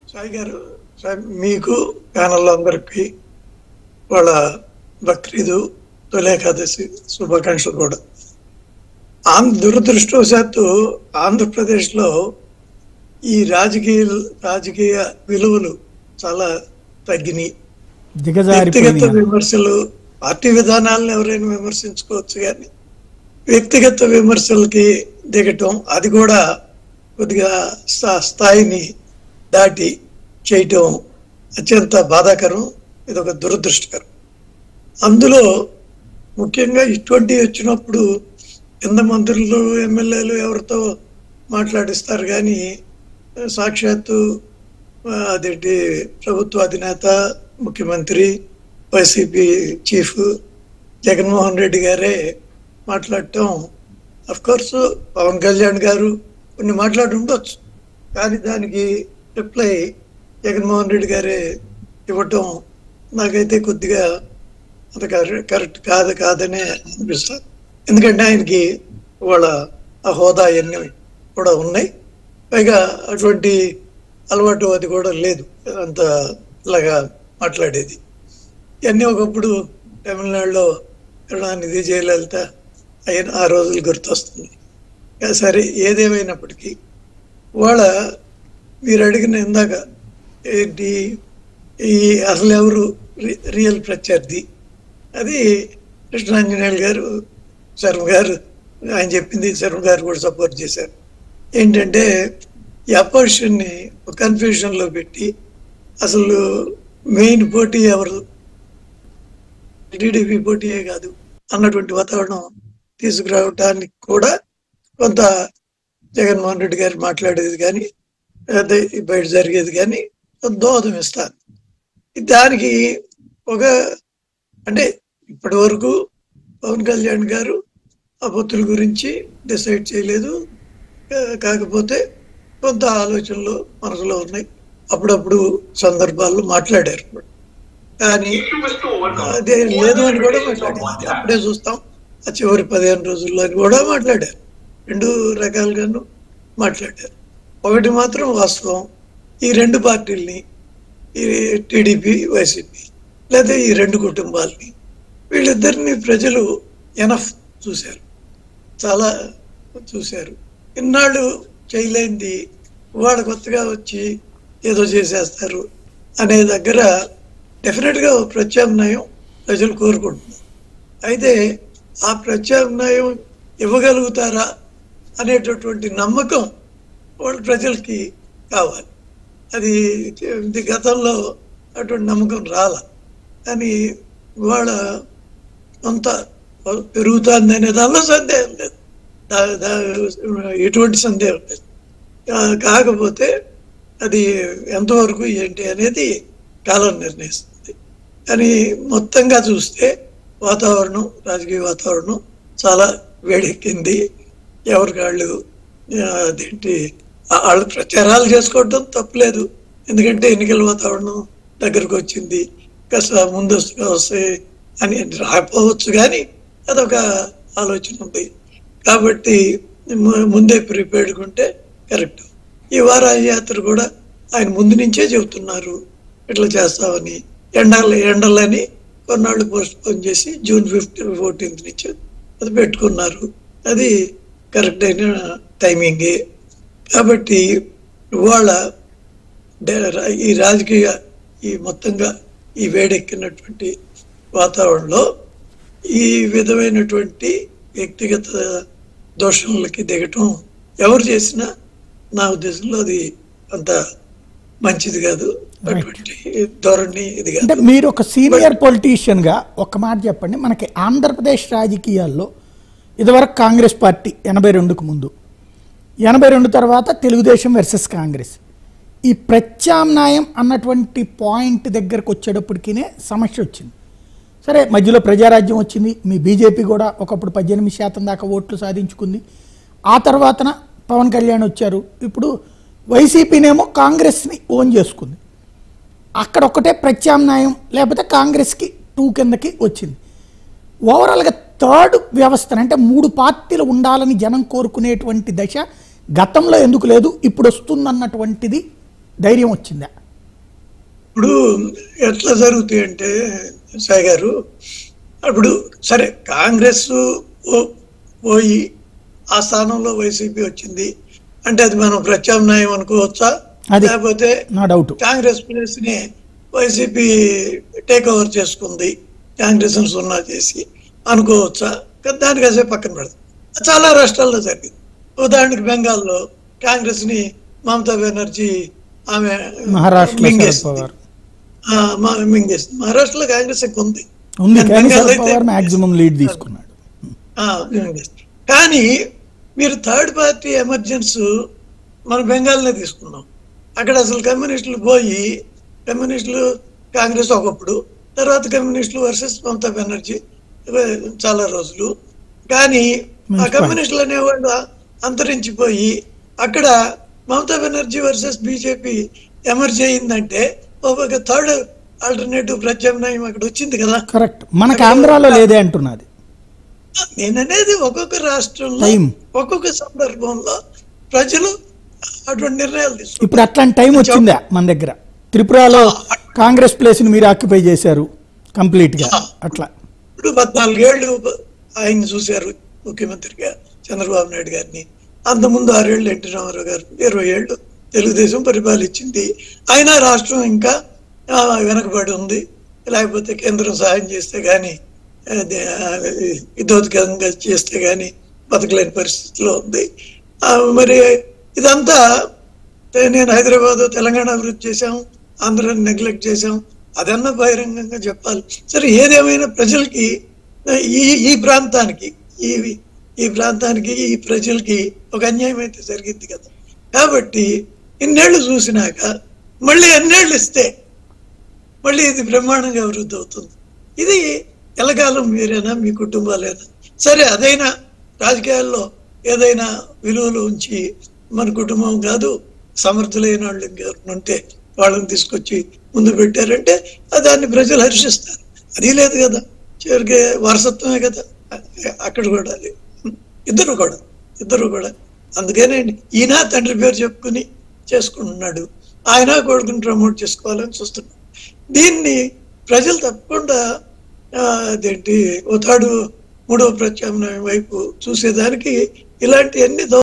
సాయి గారు సాయి మీకు ప్యానల్ అందరికి వాళ్ళ బక్రీదు తొలి ఏకాదశి శుభాకాంక్షలు కూడా ఆంధ్ర దురదృష్టవశాత్తు ఆంధ్రప్రదేశ్లో ఈ రాజకీయ రాజకీయ విలువలు చాలా తగ్గినాయి వ్యక్తిగత దిగజారిపోయినాయి విమర్శలు పార్టీ విధానాలను ఎవరైనా విమర్శించుకోవచ్చు కానీ వ్యక్తిగత విమర్శలకి దిగటం అది కూడా కొద్దిగా స్థా- స్థాయిని దాటి చేయటం అత్యంత బాధాకరం ఇది ఒక దురదృష్టకరం అందులో ముఖ్యంగా ఇటువంటివి వచ్చినప్పుడు కింద మంత్రులు ఎమ్మెల్యేలు ఎవరితో మాట్లాడిస్తారు కానీ సాక్షాత్తు ఆ, అదేంటి ప్రభుత్వ అధినేత ముఖ్యమంత్రి వైసీపీ చీఫ్ జగన్మోహన్ రెడ్డి గారే మాట్లాడటం అఫ్ కోర్స్ పవన్ కళ్యాణ్ గారు కొన్ని మాట్లాడి ఉండొచ్చు కానీ దానికి రిప్లై జగన్మోహన్ రెడ్డి గారే ఇవ్వటం నాకైతే కొద్దిగా అంత కరె- కరెక్ట్ కాదు కాదనే అనిపిస్తుంది ఎందుకంటే ఆయనకి వాళ్ళ ఆ హోదా అవన్నీ కూడా ఉన్నాయి పైగా అటువంటి అలవాటు అది కూడా లేదు అంత ఇలాగా మాట్లాడేది ఇవన్నీ ఒకప్పుడు తమిళనాడులో కరుణానిధి జయలలిత అయిన ఆ రోజులు గుర్తొస్తుంది ఇక సరే ఏదేమైనప్పటికీ వాళ్ళ మీరు అడిగిన ఇందాక ఏంటి ఈ అసలు ఎవరు రి- రియల్ ప్రత్యర్థి అది కృష్ణాంజనేయులు గారు శర్మ గారు ఆయన చెప్పింది శర్మ గారు కూడా సపోర్ట్ చేశారు ఏంటంటే ఈ అపోజిషన్ని ఒక కన్ఫ్యూజన్లో పెట్టి అసలు మెయిన్ పోటీ ఎవరు టీడీపీ పోటీయే కాదు అన్నటువంటి వాతావరణం తీసుకురావటానికి కూడా కొంత జగన్మోహన్ రెడ్డి గారు మాట్లాడేది కానీ అదే బయట జరిగేది కానీ దోహదం ఇస్తాను దానికి ఒక అంటే ఇప్పటి వరకు పవన్ కళ్యాణ్ గారు ఆ పొత్తుల గురించి డిసైడ్ చేయలేదు కా- కాకపోతే కొంత ఆలోచనలు మనసులో ఉన్నాయి అప్పుడప్పుడు సందర్భాల్లో మాట్లాడారు కానీ అదే లేదు అని కూడా మాట్లాడారు అది అప్పుడే చూస్తాం ఆ చివరి పదిహేను రోజుల్లో అని కూడా మాట్లాడారు రెండు రకాలుగాను మాట్లాడారు ఒకటి మాత్రం వాస్తవం ఈ రెండు పార్టీల్ని ఈ టీడీపీ వైసీపీ లేదా ఈ రెండు కుటుంబాలని వీళ్ళిద్దరిని ప్రజలు ఎనఫ్ చూశారు చాలా చూశారు ఇన్నాళ్ళు చేయలేంది వాడు కొత్తగా వచ్చి ఏదో చేసేస్తారు అనే దగ్గర డెఫినెట్గా ఓ ప్రత్యామ్నాయం ప్రజలు కోరుకుంటున్నారు అయితే ఆ ప్రత్యామ్నాయం ఇవ్వగలుగుతారా అనేటటువంటి నమ్మకం వాళ్ళ ప్రజలకి కావాలి అది ఇది గతంలో అటువంటి నమ్మకం రాల కానీ వాళ్ళ కొంత పెరుగుతుంది అనే దానిలో సందేహం లేదు దా- దా- ఎటువంటి సందేహం లేదు కా- కాకపోతే అది ఎంతవరకు ఏంటి అనేది కాలం నిర్ణయిస్తుంది కానీ మొత్తంగా చూస్తే వాతావరణం రాజకీయ వాతావరణం చాలా వేడెక్కింది ఎవరికాళ్ళు ఆ, అదేంటి ఆ- వాళ్ళు ప్రచారాలు చేసుకోవడం తప్పులేదు ఎందుకంటే ఎన్నికల వాతావరణం దగ్గరకు వచ్చింది కాస్త ముందస్తుగా వస్తాయి అని రాకపోవచ్చు కానీ అదొక ఆలోచన ఉంది కాబట్టి ము- ముందే ప్రిపేర్డ్ ఉంటే కరెక్ట్ ఈ వారాహి యాత్ర కూడా ఆయన ముందు నుంచే చెబుతున్నారు ఇట్లా చేస్తామని ఎండల ఎండలని కొన్నాళ్ళు పోస్ట్ పోన్ చేసి జూన్ ఫిఫ్టీన్ ఫోర్టీన్త్ నుంచి అది పెట్టుకున్నారు అది కరెక్ట్ అయిన టైమింగే కాబట్టి ఇవాళ డే- ఈ రాజకీయ ఈ మొత్తంగా ఈ వేడెక్కినటువంటి వాతావరణంలో ఈ విధమైనటువంటి వ్యక్తిగత దోషములకి దిగటం ఎవరు చేసినా నా ఉద్దేశంలో అది అంత మంచిది కాదు అటువంటి ధోరణి ఇది అంటే కాదు మీరు ఒక సీనియర్ పొలిటీషియన్ గా ఒక మాట చెప్పండి మనకి ఆంధ్రప్రదేశ్ రాజకీయాల్లో ఇదివరకు కాంగ్రెస్ పార్టీ ఎనభై రెండుకు ముందు ఎనభై రెండు తర్వాత తెలుగుదేశం వర్సెస్ కాంగ్రెస్ ఈ ప్రత్యామ్నాయం అన్నటువంటి పాయింట్ దగ్గరకు వచ్చేటప్పటికినే సమస్య వచ్చింది సరే మధ్యలో ప్రజారాజ్యం వచ్చింది మీ బీజేపీ కూడా ఒకప్పుడు పద్దెనిమిది శాతం దాకా ఓట్లు సాధించుకుంది ఆ తర్వాతన పవన్ కళ్యాణ్ వచ్చారు ఇప్పుడు వైసీపీనేమో కాంగ్రెస్ని ఓన్ చేసుకుంది అక్కడ ఒకటే ప్రత్యామ్నాయం లేకపోతే కాంగ్రెస్కి టూ కిందకి వచ్చింది ఓవరాల్గా థర్డ్ వ్యవస్థను అంటే మూడు పార్టీలు ఉండాలని జనం కోరుకునేటువంటి దశ గతంలో ఎందుకు లేదు ఇప్పుడు వస్తుందన్నటువంటిది ధైర్యం వచ్చిందా ఇప్పుడు ఎట్లా జరుగుతాయి అంటే సాయి గారు అప్పుడు సరే కాంగ్రెస్ పో- పోయి ఆ స్థానంలో వైసీపీ వచ్చింది అంటే అది మనం ప్రత్యామ్నాయం అనుకోవచ్చా అది. లేకపోతే నా డౌట్ కాంగ్రెస్ ప్లేస్ ని వైసీపీ టేక్ ఓవర్ చేసుకుంది కాంగ్రెస్ ని సున్నా చేసి అనుకోవచ్చా కానీ దానికి అసే పక్కన పెడతాం చాలా రాష్ట్రాల్లో జరిగింది ఉదాహరణకి బెంగాల్లో కాంగ్రెస్ ని మమతా బెనర్జీ ఆమె మహారాష్ట్రలో శరద్ మింగేసింది. పవార్ ఆ, మా- మింగేసింది మహారాష్ట్రలో కాంగ్రెస్ ఎక్కువ ఉంది ఉంది కానీ కానీ బెంగాల్ శరద్ అయితే పవార్ మాక్సిమం లీడ్ తీసుకున్నాడు ఆ, మింగేసింది. కానీ మీరు థర్డ్ పార్టీ ఎమర్జెన్స్ మన బెంగాల్నే తీసుకున్నాం అక్కడ అసలు కమ్యూనిస్టులు పోయి కమ్యూనిస్టులు కాంగ్రెస్ ఒకప్పుడు తర్వాత కమ్యూనిస్టులు వర్సెస్ మమతా బెనర్జీ ఇవే చాలా రోజులు కానీ ఆ మంచి point. కమ్యూనిస్టులు అనేవాళ్ళు అంతరించిపోయి అక్కడ Mamata Banerjee versus BJP emerge అయిందంటే ఒక థర్డ్ ఆల్టర్నేటివ్ ప్రత్యామ్నాయం అక్కడ వచ్చింది కదా కరెక్ట్ మనకి ఆంధ్రాలో లేదే అంటున్నది నేననేది ఒక్కొక్క రాష్ట్రంలో Time. ఒక్కొక్క సందర్భంలో ప్రజలు అటువంటి నిర్ణయాలు తీసుకుంటారు ఇప్పుడు అట్లాంటి టైం వచ్చిందా మన దగ్గర త్రిపురలో కాంగ్రెస్ ప్లేస్ ని మీరు ఆక్యుపై చేశారు కంప్లీట్ గా అట్లా ఇప్పుడు పద్నాలుగేళ్లు ఆయన చూశారు ముఖ్యమంత్రిగా చంద్రబాబు నాయుడు గారిని అంతకుముందు ఆరేళ్లు ఎన్టీ రామారావు గారు ఇరవై ఏళ్ళు తెలుగుదేశం పరిపాలించింది అయినా రాష్ట్రం ఇంకా ఆ, వెనకబడి ఉంది లేకపోతే కేంద్రం సహాయం చేస్తే కానీ ఇదోత్కంగా చేస్తే కానీ బతకలేని పరిస్థితిలో ఉంది ఆ, మరి ఇదంతా నేను హైదరాబాద్ తెలంగాణ అభివృద్ధి చేశాం ఆంధ్రాని నెగ్లెక్ట్ చేశాం అదన్నా బహిరంగంగా చెప్పాలి సరే ఏదేమైనా ప్రజలకి ఈ ఈ ప్రాంతానికి ఈ ఈ ప్రాంతానికి ఈ ప్రజలకి ఒక అన్యాయం అయితే జరిగింది కదా కాబట్టి ఇన్నేళ్ళు చూసినాక మళ్ళీ ఎన్నేళ్ళు ఇస్తే మళ్ళీ ఇది బ్రహ్మాండంగా అభివృద్ధి అవుతుంది ఇది ఎలకాలం మీరేనా మీ కుటుంబాలేనా సరే అదైనా రాజకీయాల్లో ఏదైనా విలువలు ఉంచి మన కుటుంబం కాదు సమర్థులైన వాళ్ళు ఇంకెవరైనా ఉంటే వాళ్ళని తీసుకొచ్చి ముందు పెట్టారంటే ఆ దాన్ని ప్రజలు హర్షిస్తారు అది లేదు కదా చివరికి వారసత్వమే కదా అ- అక్కడ కూడా అది ఇద్దరు కూడా ఇద్దరు కూడా అందుకేనండి ఈయన తండ్రి పేరు చెప్పుకుని చేసుకుంటున్నాడు ఆయన కొడుకుని ప్రమోట్ చేసుకోవాలని చూస్తున్నాడు దీన్ని ప్రజలు తప్పకుండా ఆ, అదేంటి ఓ తాడు మూడవ ప్రత్యామ్నాయం వైపు చూసేదానికి ఇలాంటి అన్ని